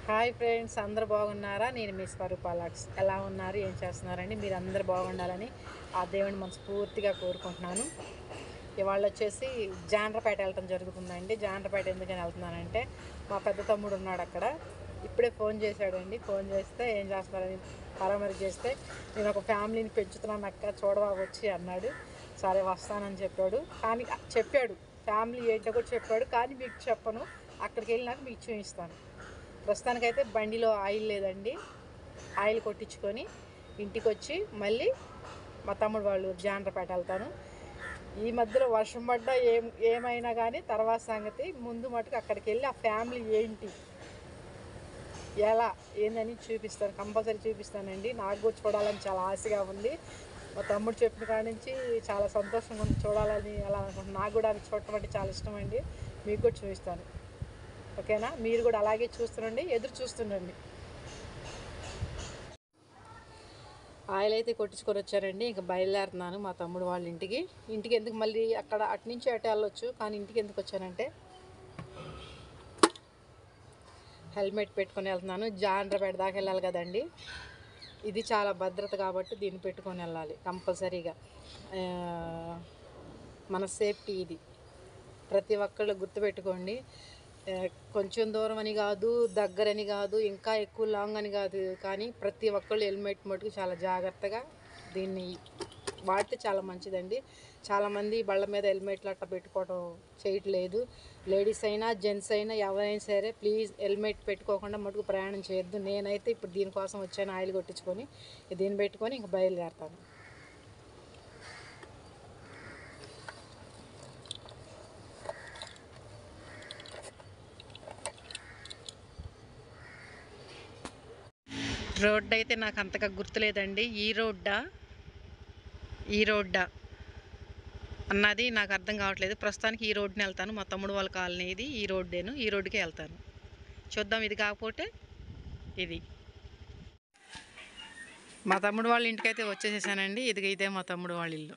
Hi friends అందరు బాగున్నారా నేను మీ స్వరూపాలక్స్ ఎలా ఉన్నారు ఏం చేస్తున్నారండి మీరు అందరు బాగుండాలని ఆ దేవుని మనస్ఫూర్తిగా కోరుకుంటున్నాను ఇవాళ వచ్చేసి జాండ్రపేట వెళ్ళటం జరుగుతుందండి జాండ్రపేట ఎందుకని వెళ్తున్నానంటే మా పెద్ద తమ్ముడు ఉన్నాడు అక్కడ ఇప్పుడే ఫోన్ చేశాడండి ఫోన్ చేస్తే ఏం చేస్తున్నారని పరామరి చేస్తే నేను ఒక ఫ్యామిలీని పెంచుతున్నాను అక్క చూడవా వచ్చి అన్నాడు సరే వస్తానని చెప్పాడు కానీ చెప్పాడు ఫ్యామిలీ ఏంటో కూడా చెప్పాడు కానీ మీకు చెప్పను అక్కడికి వెళ్ళినాక మీకు చూపిస్తాను ప్రస్తుతానికైతే బండిలో ఆయిల్ లేదండి ఆయిల్ కొట్టించుకొని ఇంటికి వచ్చి మళ్ళీ మా తమ్ముడు వాళ్ళు జాండ్రపేట వెళ్తాను ఈ మధ్యలో వర్షం పడ్డా ఏం ఏమైనా కానీ తర్వాత సంగతి ముందు మటుకు అక్కడికి వెళ్ళి ఆ ఫ్యామిలీ ఏంటి ఎలా ఏందని చూపిస్తాను కంపల్సరీ చూపిస్తానండి నాకు కూడా చూడాలని చాలా ఆశగా ఉంది మా తమ్ముడు చెప్పిన కాడి నుంచి చాలా సంతోషంగా ఉంది చూడాలని అలా అనుకుంటున్నాను నాకు కూడా అది చూడటం అంటే చాలా ఇష్టం అండి మీకు కూడా చూపిస్తాను ఓకేనా మీరు కూడా అలాగే చూస్తుండండి ఎదురు చూస్తుండండి ఆయిల్ అయితే కొట్టించుకొని వచ్చారండి ఇంకా బయలుదేరుతున్నాను మా తమ్ముడు వాళ్ళ ఇంటికి ఇంటికి ఎందుకు మళ్ళీ అక్కడ అటు నుంచి అటు వెళ్ళొచ్చు కానీ ఇంటికి ఎందుకు వచ్చానంటే హెల్మెట్ పెట్టుకొని వెళ్తున్నాను జాండ్రపేట దాకా వెళ్ళాలి కదండి ఇది చాలా భద్రత కాబట్టి దీన్ని పెట్టుకొని వెళ్ళాలి కంపల్సరీగా ఆ, మన సేఫ్టీ ఇది ప్రతి ఒక్కళ్ళు గుర్తుపెట్టుకోండి ఆ, కొంచెం దూరం అని కాదు దగ్గరని కాదు ఇంకా ఎక్కువ లాంగ్ అని కాదు కానీ ప్రతి ఒక్కళ్ళు హెల్మెట్ మటుకు చాలా జాగ్రత్తగా దీన్ని వాడితే చాలా మంచిదండి చాలామంది బళ్ళ మీద హెల్మెట్లు అట్లా పెట్టుకోవడం చేయట్లేదు లేడీస్ అయినా జెంట్స్ అయినా ఎవరైనా సరే ప్లీజ్ హెల్మెట్ పెట్టుకోకుండా మటుకు ప్రయాణం చేయొద్దు నేనైతే ఇప్పుడు దీనికోసం వచ్చాను ఆయిల్ కొట్టించుకొని దీన్ని పెట్టుకొని ఇంక బయలుదేరుతాను రోడ్డు అయితే నాకు అంతగా గుర్తులేదండి ఈ రోడ్డా ఈ రోడ్డా అన్నది నాకు అర్థం కావట్లేదు ప్రస్తుతానికి ఈ రోడ్డుని వెళ్తాను మా తమ్ముడు వాళ్ళ కాలనీ ఇది ఈ రోడ్డేను ఈ రోడ్డుకే వెళ్తాను చూద్దాం ఇది కాకపోతే ఇది మా తమ్ముడు వాళ్ళ ఇంటికైతే వచ్చేసేసానండి ఇది ఇదే మా తమ్ముడు వాళ్ళ ఇల్లు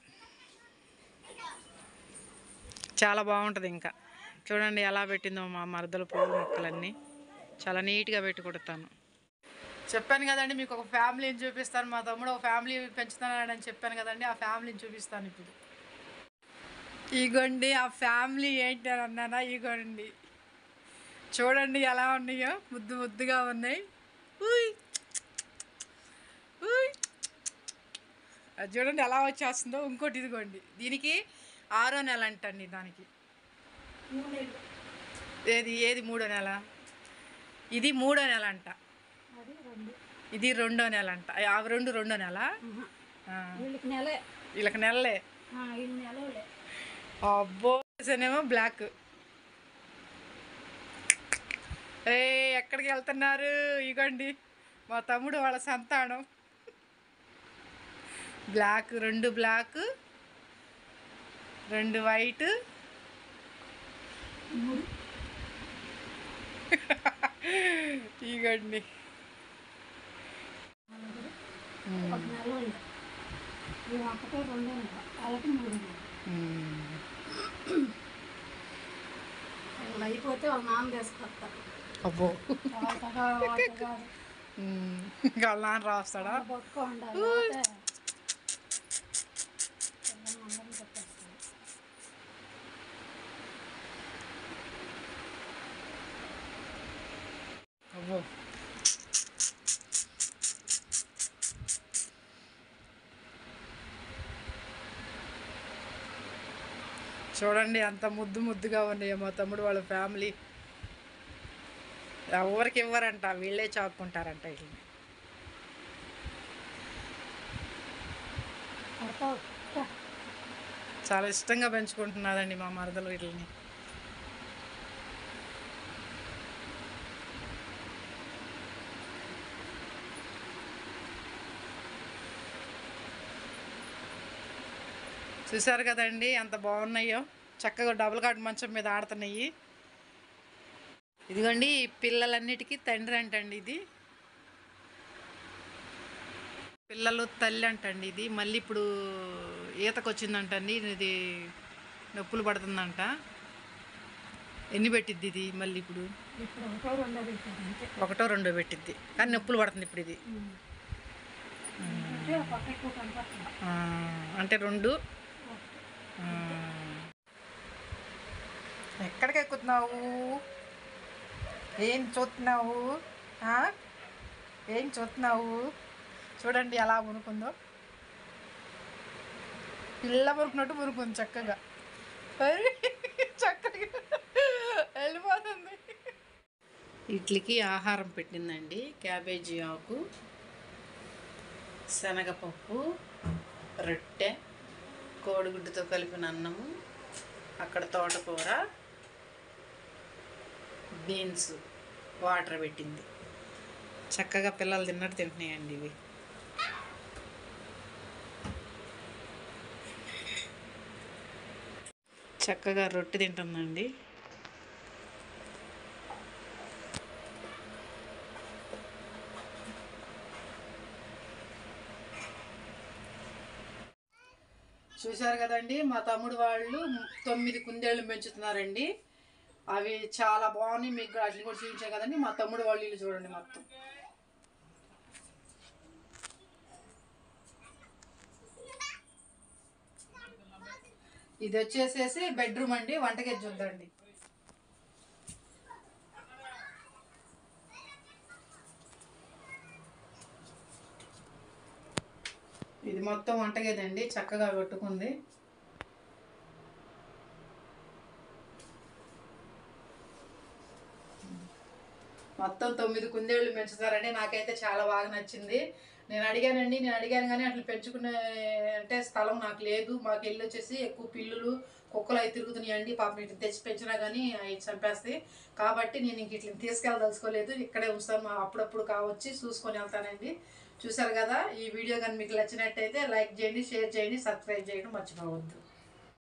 చాలా బాగుంటుంది ఇంకా చూడండి ఎలా పెట్టిందో మా మరదల పూల మొక్కలన్నీ చాలా నీట్గా పెట్టి కొడతాను చెప్పాను కదండి మీకు ఒక ఫ్యామిలీని చూపిస్తాను మా తమ్ముడు ఒక ఫ్యామిలీ పెంచుతున్నాడని చెప్పాను కదండి ఆ ఫ్యామిలీని చూపిస్తాను ఇప్పుడు ఇగోండి ఆ ఫ్యామిలీ ఏంటి అని అన్నానా ఇగోండి చూడండి ఎలా ఉన్నాయో ముద్దు ముద్దుగా ఉన్నాయి ఉయ్. ఉయ్. అది చూడండి ఎలా వచ్చేస్తుందో ఇంకోటి ఇదిగోండి దీనికి ఆరో నెల అంటండి దానికి ఏది ఏది మూడో నెల ఇది మూడో నెల అంట ఇది రెండో నెల అంట ఆ రెండు రెండో నెల ఆ, వీళ్ళకి నెలే వీళ్ళకి నెలలే ఆ, వీళ్ళు నెలలే అబ్బో ఏమో బ్లాక్ ఏ ఎక్కడికి వెళ్తున్నారు ఇగోండి మా తమ్ముడు వాళ్ళ సంతానం బ్లాక్ రెండు బ్లాక్ రెండు వైట్ ఇగోండి ఒక నెల ఉంది ఇవి ఒకటే రెండే నెల వాళ్ళకి మూడు నెలలు మ్మ్. వాళ్ళు అయిపోతే వాళ్ళ నాన్న తీసుకొస్తారు అబ్బో వాటగా వాటగా మ్మ్. ఇంకా వాళ్ళ నాన్న రాస్తాడా బొక్క ఉండాలి లేకపోతే పిల్లల్ని అందరిని పెట్టేస్తారు అబ్బో చూడండి అంత ముద్దు ముద్దుగా ఉన్నాయో మా తమ్ముడు వాళ్ళ ఫ్యామిలీ ఎవరికి ఇవ్వరంట వీళ్ళే చాక్కుంటారంట వీళ్ళని కొడతావు రా. చాలా ఇష్టంగా పెంచుకుంటున్నారండి మా మరదలు వీళ్ళని చూసారు కదండి ఎంత బాగున్నాయో చక్కగా డబుల్ కాట్ మంచం మీద ఆడుతున్నాయి ఇదిగోండి ఈ పిల్లలన్నిటికీ తండ్రి అంటండి ఇది పిల్లలు తల్లి అంటండి ఇది మళ్ళీ ఇప్పుడు ఈతకు వచ్చిందంటండి ఇది నొప్పులు పడుతుందంట ఎన్ని పెట్టిద్ది ఇది మళ్ళీ ఇప్పుడు ఇప్పుడు ఒకటో రెండో పెట్టారు అంతే ఒకటో రెండో పెట్టిద్ది కానీ నొప్పులు పడుతుంది ఇప్పుడు ఇది అంటే ఆ పక్క ఎక్కువ కనపడుతుంది ఆ, అంటే రెండు ఒకటి. ఆ. ఎక్కడికి ఎక్కుతున్నావు ఏం చూస్తున్నావు ఆ? ఏం చూస్తున్నావు చూడండి ఎలా ఉనుకుందో పిల్ల మురుకున్నట్టు మురుకుంది చక్కగా అరే, చక్కగా వెళ్ళిపోతుంది ఇడ్లీకి ఆహారం పెట్టిందండి క్యాబేజీ ఆకు శనగపప్పు రొట్టె కోడిగుడ్డుతో కలిపిన అన్నము అక్కడ తోటకూర బీన్స్ వాటర్ పెట్టింది చక్కగా పిల్లలు తిన్నట్టు తింటున్నాయండి ఇవి చక్కగా రొట్టె తింటుందండి చూశారు కదండి మా తమ్ముడు వాళ్ళు తొమ్మిది కుందేళ్ళు పెంచుతున్నారండి అవి చాలా బాగున్నాయి మీకు వాటిని కూడా చూపించాను కదండి మా తమ్ముడు వాళ్ళు ఇల్లు చూడండి మొత్తం ఇది వచ్చేసేసి బెడ్రూమ్ అండి వంటగది చూద్దండి ఇది మొత్తం వంటగది అండి చక్కగా కట్టుకుంది మొత్తం తొమ్మిది కుందేళ్ళు పెంచుతారండి నాకైతే చాలా బాగా నచ్చింది నేను అడిగానండి నేను అడిగాను కానీ అట్లా పెంచుకునే అంటే స్థలం నాకు లేదు మాకు ఇల్లు వచ్చేసి ఎక్కువ పిల్లులు కుక్కలు అవి తిరుగుతున్నాయండి పాపం ఇట్లా తెచ్చి పెంచినా కానీ అవి చంపేస్తాయి కాబట్టి నేను ఇంక ఇట్లా తీసుకెళ్ళదలుచుకోలేదు ఇక్కడే ఉంచుతాను మా అప్పుడప్పుడు కావచ్చి చూసుకొని వెళ్తానండి చూసారు కదా ఈ వీడియో కానీ మీకు నచ్చినట్టయితే లైక్ చేయండి షేర్ చేయండి సబ్స్క్రైబ్ చేయడం మర్చిపోవద్దు